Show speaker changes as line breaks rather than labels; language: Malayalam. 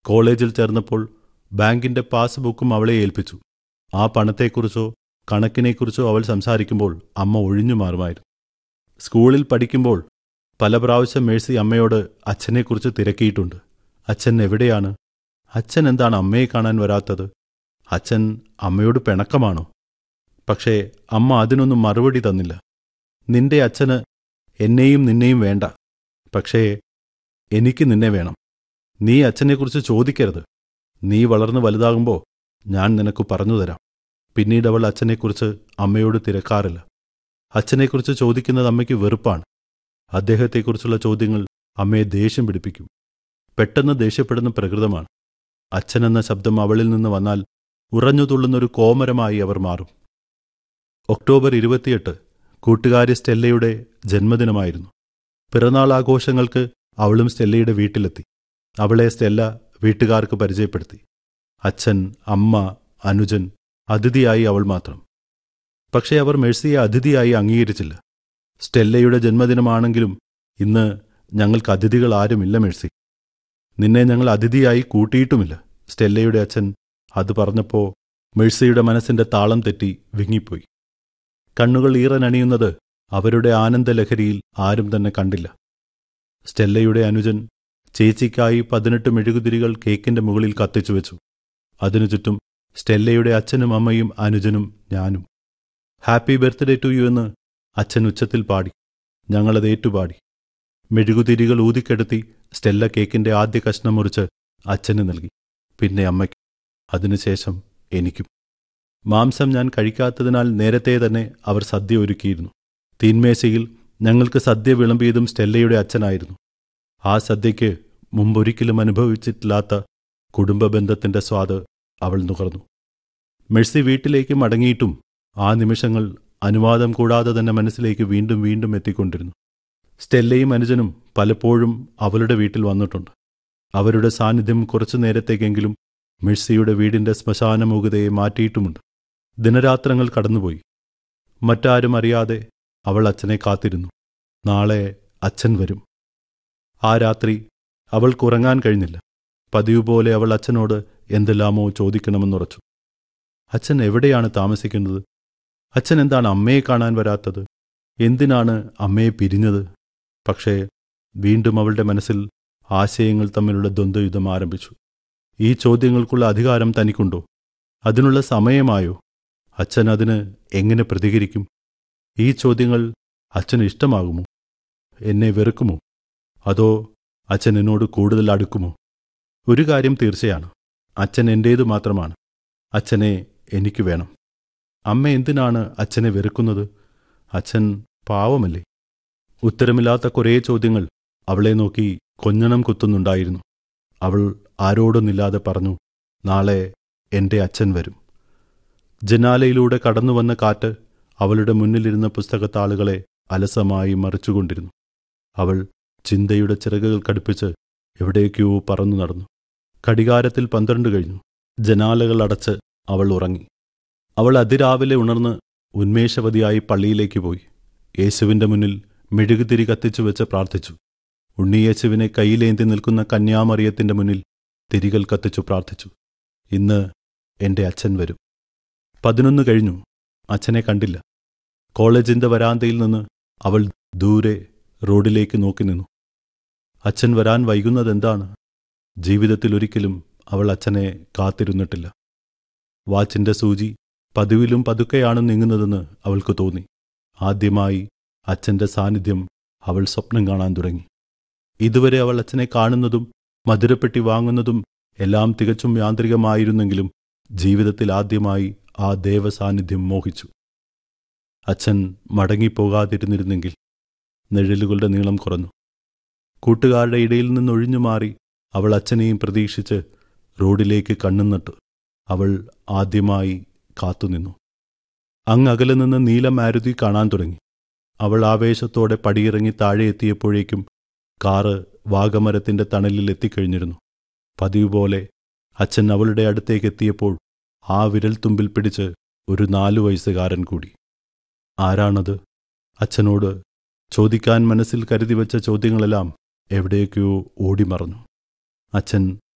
കോളേജിൽ ചേർന്നപ്പോൾ ബാങ്കിന്റെ പാസ്ബുക്കും അവളെ ഏൽപ്പിച്ചു ആ പണത്തെക്കുറിച്ചോ കണക്കിനെക്കുറിച്ചോ അവൾ സംസാരിക്കുമ്പോൾ അമ്മ ഒഴിഞ്ഞു മാറുമായിരുന്നു സ്കൂളിൽ പഠിക്കുമ്പോൾ പല പ്രാവശ്യം മേഴ്സി അമ്മയോട് അച്ഛനെക്കുറിച്ച് തിരക്കിയിട്ടുണ്ട് അച്ഛൻ എവിടെയാണ് അച്ഛൻ എന്താണ് അമ്മയെ കാണാൻ വരാത്തത് അച്ഛൻ അമ്മയോട് പിണക്കമാണോ പക്ഷേ അമ്മ അതിനൊന്നും മറുപടി തന്നില്ല നിന്റെ അച്ഛന് എന്നെയും നിന്നെയും വേണ്ട പക്ഷേ എനിക്ക് നിന്നെ വേണം നീ അച്ഛനെക്കുറിച്ച് ചോദിക്കരുത് നീ വളർന്നു വലുതാകുമ്പോൾ ഞാൻ നിനക്ക് പറഞ്ഞു തരാം പിന്നീട് അവൾ അച്ഛനെക്കുറിച്ച് അമ്മയോട് തിരക്കാറില്ല അച്ഛനെക്കുറിച്ച് ചോദിക്കുന്നത് അമ്മയ്ക്ക് വെറുപ്പാണ് അദ്ദേഹത്തെക്കുറിച്ചുള്ള ചോദ്യങ്ങൾ അമ്മയെ ദേഷ്യം പിടിപ്പിക്കും പെട്ടെന്ന് ദേഷ്യപ്പെടുന്ന പ്രകൃതമാണ് അച്ഛനെന്ന ശബ്ദം അവളിൽ നിന്ന് വന്നാൽ ഉറഞ്ഞു തുള്ളുന്നൊരു കോമരമായി അവർ മാറും ഒക്ടോബർ ഇരുപത്തിയെട്ട് കൂട്ടുകാരി സ്റ്റെല്ലയുടെ ജന്മദിനമായിരുന്നു പിറന്നാൾ ആഘോഷങ്ങൾക്ക് അവളും സ്റ്റെല്ലയുടെ വീട്ടിലെത്തി അവളെ സ്റ്റെല്ല വീട്ടുകാർക്ക് പരിചയപ്പെടുത്തി അച്ഛൻ അമ്മ അനുജൻ അതിഥിയായി അവൾ മാത്രം പക്ഷേ അവർ മെഴ്സിയെ അതിഥിയായി അംഗീകരിച്ചില്ല സ്റ്റെല്ലയുടെ ജന്മദിനമാണെങ്കിലും ഇന്ന് ഞങ്ങൾക്ക് അതിഥികൾ ആരുമില്ല മെഴ്സി നിന്നെ ഞങ്ങൾ അതിഥിയായി കൂട്ടിയിട്ടുമില്ല സ്റ്റെല്ലയുടെ അച്ഛൻ അത് പറഞ്ഞപ്പോൾ മെഴ്സിയുടെ മനസ്സിന്റെ താളം തെറ്റി വിങ്ങിപ്പോയി കണ്ണുകൾ ഈറനണിയുന്നത് അവരുടെ ആനന്ദലഹരിയിൽ ആരും തന്നെ കണ്ടില്ല സ്റ്റെല്ലയുടെ അനുജൻ ചേച്ചിക്കായി പതിനെട്ട് മെഴുകുതിരികൾ കേക്കിന്റെ മുകളിൽ കത്തിച്ചു വെച്ചു അതിനു ചുറ്റും സ്റ്റെല്ലയുടെ അച്ഛനും അമ്മയും അനുജനും ഞാനും ഹാപ്പി ബർത്ത്ഡേ ടു യു എന്ന് അച്ഛൻ ഉച്ചത്തിൽ പാടി ഞങ്ങളത് ഏറ്റുപാടി മെഴുകുതിരികൾ ഊതിക്കെടുത്തി സ്റ്റെല്ല കേക്കിന്റെ ആദ്യ കഷ്ണം മുറിച്ച് അച്ഛന് നൽകി പിന്നെ അമ്മയ്ക്കും അതിനുശേഷം എനിക്കും മാംസം ഞാൻ കഴിക്കാത്തതിനാൽ നേരത്തെ തന്നെ അവർ സദ്യ ഒരുക്കിയിരുന്നു തീന്മേശയിൽ ഞങ്ങൾക്ക് സദ്യ വിളമ്പിയതും സ്റ്റെല്ലയുടെ അച്ഛനായിരുന്നു ആ സദ്യയ്ക്ക് മുമ്പൊരിക്കലും അനുഭവിച്ചിട്ടില്ലാത്ത കുടുംബ ബന്ധത്തിന്റെ സ്വാദ് അവൾ നുകർന്നു മെഴ്സി വീട്ടിലേക്ക് മടങ്ങിയിട്ടും ആ നിമിഷങ്ങൾ അനുവാദം കൂടാതെ തന്നെ മനസ്സിലേക്ക് വീണ്ടും വീണ്ടും എത്തിക്കൊണ്ടിരുന്നു സ്റ്റെല്ലയും അനുജനും പലപ്പോഴും അവളുടെ വീട്ടിൽ വന്നിട്ടുണ്ട് അവരുടെ സാന്നിധ്യം കുറച്ചു നേരത്തേക്കെങ്കിലും മിഴ്സിയുടെ വീടിന്റെ ശ്മശാനമൂകതയെ മാറ്റിയിട്ടുമുണ്ട് ദിനരാത്രങ്ങൾ കടന്നുപോയി മറ്റാരും അറിയാതെ അവൾ അച്ഛനെ കാത്തിരുന്നു നാളെ അച്ഛൻ വരും ആ രാത്രി അവൾക്കുറങ്ങാൻ കഴിഞ്ഞില്ല പതിവ് പോലെ അവൾ അച്ഛനോട് എന്തെല്ലാമോ ചോദിക്കണമെന്നുറച്ചു അച്ഛൻ എവിടെയാണ് താമസിക്കുന്നത് അച്ഛൻ എന്താണ് അമ്മയെ കാണാൻ വരാത്തത് എന്തിനാണ് അമ്മയെ പിരിഞ്ഞത് പക്ഷേ വീണ്ടും അവളുടെ മനസ്സിൽ ആശയങ്ങൾ തമ്മിലുള്ള ദ്വന്ദ്വയുദ്ധം ആരംഭിച്ചു ഈ ചോദ്യങ്ങൾക്കുള്ള അധികാരം തനിക്കുണ്ടോ അതിനുള്ള സമയമായോ അച്ഛൻ അതിന് എങ്ങനെ പ്രതികരിക്കും ഈ ചോദ്യങ്ങൾ അച്ഛന് ഇഷ്ടമാകുമോ എന്നെ വെറുക്കുമോ അതോ അച്ഛൻ എന്നോട് കൂടുതൽ അടുക്കുമോ ഒരു കാര്യം തീർച്ചയാണ് അച്ഛൻ എൻ്റേതു മാത്രമാണ് അച്ഛനെ എനിക്ക് വേണം അമ്മ എന്തിനാണ് അച്ഛനെ വെറുക്കുന്നത് അച്ഛൻ പാവമല്ലേ ഉത്തരമില്ലാത്ത കുറേ ചോദ്യങ്ങൾ അവളെ നോക്കി കൊഞ്ഞണം കുത്തുന്നുണ്ടായിരുന്നു അവൾ ആരോടൊന്നില്ലാതെ പറഞ്ഞു നാളെ എൻ്റെ അച്ഛൻ വരും ജനാലയിലൂടെ കടന്നുവന്ന കാറ്റ് അവളുടെ മുന്നിലിരുന്ന പുസ്തകത്താളുകളെ അലസമായി മറിച്ചുകൊണ്ടിരുന്നു അവൾ ചിന്തയുടെ ചിറകുകൾ കടുപ്പിച്ച് എവിടേക്കോ പറന്നു നടന്നു കടികാരത്തിൽ പന്ത്രണ്ട് കഴിഞ്ഞു ജനാലകൾ അടച്ച് അവൾ ഉറങ്ങി അവൾ അതിരാവിലെ ഉണർന്ന് ഉന്മേഷവതിയായി പള്ളിയിലേക്ക് പോയി യേശുവിന്റെ മുന്നിൽ മെഴുകുതിരി കത്തിച്ചു വെച്ച് പ്രാർത്ഥിച്ചു ഉണ്ണിയേശുവിനെ കയ്യിലേന്തി നിൽക്കുന്ന കന്യാമറിയത്തിന്റെ മുന്നിൽ തിരികൾ കത്തിച്ചു പ്രാർത്ഥിച്ചു ഇന്ന് എന്റെ അച്ഛൻ വരും പതിനൊന്ന് കഴിഞ്ഞു അച്ഛനെ കണ്ടില്ല കോളേജിന്റെ വരാന്തയിൽ നിന്ന് അവൾ ദൂരെ റോഡിലേക്ക് നോക്കി നിന്നു അച്ഛൻ വരാൻ വൈകുന്നതെന്താണ് ജീവിതത്തിൽ ഒരിക്കലും അവൾ അച്ഛനെ കാത്തിരുന്നിട്ടില്ല വാച്ചിന്റെ സൂചി പതിവിലും പതുക്കെയാണ് നീങ്ങുന്നതെന്ന് അവൾക്ക് തോന്നി ആദ്യമായി അച്ഛന്റെ സാന്നിധ്യം അവൾ സ്വപ്നം കാണാൻ തുടങ്ങി ഇതുവരെ അവൾ അച്ഛനെ കാണുന്നതും മധുരപ്പെട്ടി വാങ്ങുന്നതും എല്ലാം തികച്ചും യാന്ത്രികമായിരുന്നെങ്കിലും ജീവിതത്തിൽ ആദ്യമായി ആ ദേവസാന്നിധ്യം മോഹിച്ചു അച്ഛൻ മടങ്ങിപ്പോകാതിരുന്നിരുന്നെങ്കിൽ നിഴലുകളുടെ നീളം കുറഞ്ഞു കൂട്ടുകാരുടെ ഇടയിൽ നിന്നൊഴിഞ്ഞു മാറി അവൾ അച്ഛനെയും പ്രതീക്ഷിച്ച് റോഡിലേക്ക് കണ്ണുനട്ടു അവൾ ആദ്യമായി കാത്തുനിന്നു അങ്ങകലെ നിന്ന് നീലമാരുതി കാണാൻ തുടങ്ങി അവൾ ആവേശത്തോടെ പടിയിറങ്ങി താഴെ എത്തിയപ്പോഴേക്കും കാറ് വാഗമരത്തിന്റെ തണലിൽ എത്തിക്കഴിഞ്ഞിരുന്നു പതിവ് പോലെ അച്ഛൻ അവളുടെ അടുത്തേക്ക് എത്തിയപ്പോൾ ആ വിരൽത്തുമ്പിൽ പിടിച്ച് ഒരു നാലു വയസ്സുകാരൻ കൂടി ആരാണത് അച്ഛനോട് ചോദിക്കാൻ മനസ്സിൽ കരുതി വെച്ച ചോദ്യങ്ങളെല്ലാം എവിടേക്കോ ഓടിമറഞ്ഞു അച്ഛൻ